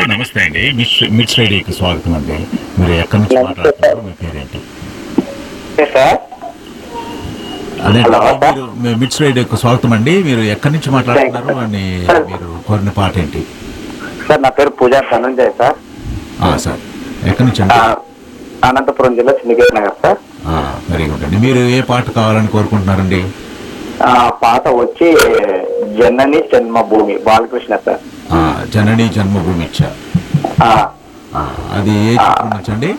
నమస్తే అండి miss mids రేడియోకి స్వాగతం అండి మీరు ఎక్కడి నుంచి మాట్లాడుతున్నారు మీ పేరేంటి సార్ అదే హలో. మీరు మీ మిడ్స్ రేడియోకి స్వాగతం అండి మీరు ఎక్కడి నుంచి మాట్లాడుతున్నారు అని మీరు కోరిన పాట ఏంటి సార్ నా పేరు పూజా ధనంజయ్ సార్ ఆ, సార్ ఎక్కడి నుంచి ఆ, అండి అనంతపురం జిల్లా Chinnagiri Nagar sir very good అండి మీరు ఏ పాట కావాలని కోరుకుంటున్నారండి ఆ, పాట వచ్చి జనని జన్మభూమి బాలకృష్ణ సార్ ఆ, జనని జన్మభూమి ఇచ్చా ఆ, ఆ, అది ఏ చిత్రం నుంచి అండి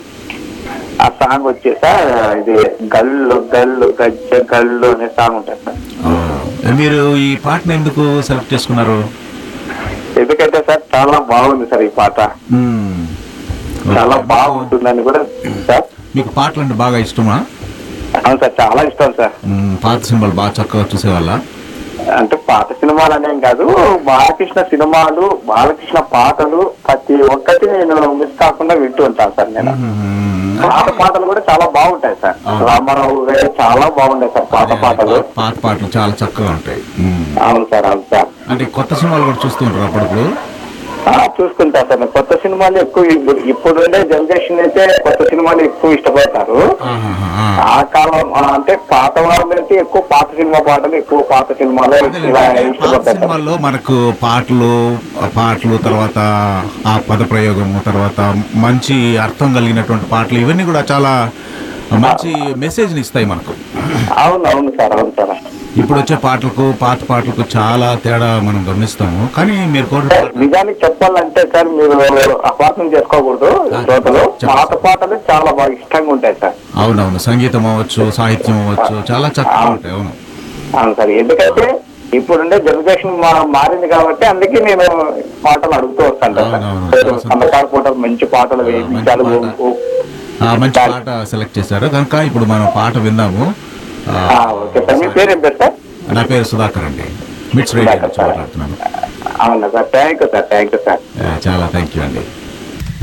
ఆ సాంగ్ వచ్చి సార్ ఇది గల్లు గల్లు గజ్జ గల్లు అనే సాంగ్ ఉంటుంది సార్ ఆ, మీరు ఈ పాటను ఎందుకు సెలెక్ట్ చేసుకున్నారు ఎందుకంటే సార్ చాలా బాగుంది సార్ ఈ పాట మ్మ్. చాలా ఓకే. బాగుంటుందని కూడా సార్ మీకు పాటలు అంటే బాగా ఇష్టమా అవును సార్ చాలా ఇష్టం సార్ మ్మ్, పాత సినిమాలు బాగా చక్కగా చూసేవాళ్ళ అంటే పాత సినిమాలు అనేం కాదు బాలకృష్ణ సినిమాలు బాలకృష్ణ పాటలు ప్రతి ఒక్కటి నేను మిస్ కాకుండా వింటూ ఉంటాను సార్ నేను పాత పాటలు కూడా చాలా బాగుంటాయి సార్ అవును. రామారావు గారి చాలా బాగుంటాయి సార్ పాత పాటలు పాత పాటలు చాలా చక్కగా ఉంటాయి మ్మ్. అవును సార్ అవును సార్ అంటే కొత్త సినిమాలు కూడా చూస్తుంటారు అప్పుడప్పుడు ఆ, చూసుకుంటా సార్ నేను కొత్త సినిమాలు ఎక్కువ ఇప్పుడు- ఇప్పుడుండే జనరేషన్ అయితే కొత్త సినిమాలు ఎక్కువ ఇష్టపడతారు ఆహాహా. ఆ కాలం ఆ, అంటే పాత వాళ్ళు అయితే ఎక్కువ పాత సినిమా పాటలు ఎక్కువ పాత సినిమాలు ఇలా అదేలేండి. పాత ఇష్టపడతారు సార్. సినిమాల్లో మనకు పాటలు ఆ పాటలు తర్వాత ఆ పద ప్రయోగము తర్వాత మంచి అర్థం కలిగినటువంటి పాటలు ఇవన్నీ కూడా చాలా మంచి మెసేజ్ని ఇస్తాయి మనకు అవును అవును సార్ అవును సార్ ఇప్పుడు వచ్చే పాటలకు పాత పాటలకు చాలా తేడా మనం గమనిస్తాము కానీ మీరు కోరిన పాట నిజానికి చెప్పాలంటే సార్ మీరు అపార్థం చేసుకోకూడదు శ్రోతలు చెప్పండి. పాత పాటలు చాలా బాగా ఇష్టంగా ఉంటాయి సార్ అవునవును సంగీతం అవ్వచ్చు సాహిత్యం అవ్వచ్చు చాలా చక్కగా ఉంటాయి అవును అవును సార్ ఎందుకంటే ఇప్పుడుండే జనరేషన్ మారింది కాబట్టి అందుకే నేను పాటలు అడుగుతూ వస్తాను సార్ అవునవును. కొంచెం సన్నకారు పూటలు మంచి పాటలు మంచి వేయించాలి పాట. ఆ, మంచి పాట సెలెక్ట్ చేశారు కనుక ఇప్పుడు మనం పాట విందాము ఆ, ఓకే సార్ మీ పేరు ఏం పేరు సార్ నా పేరు సుధాకర్ అండి మిట్స్ రేడియో నుంచి మాట్లాడుతున్నాను అవునా sir thank you sir thank you sir ఆ, చాలా థ్యాంక్ యూ అండి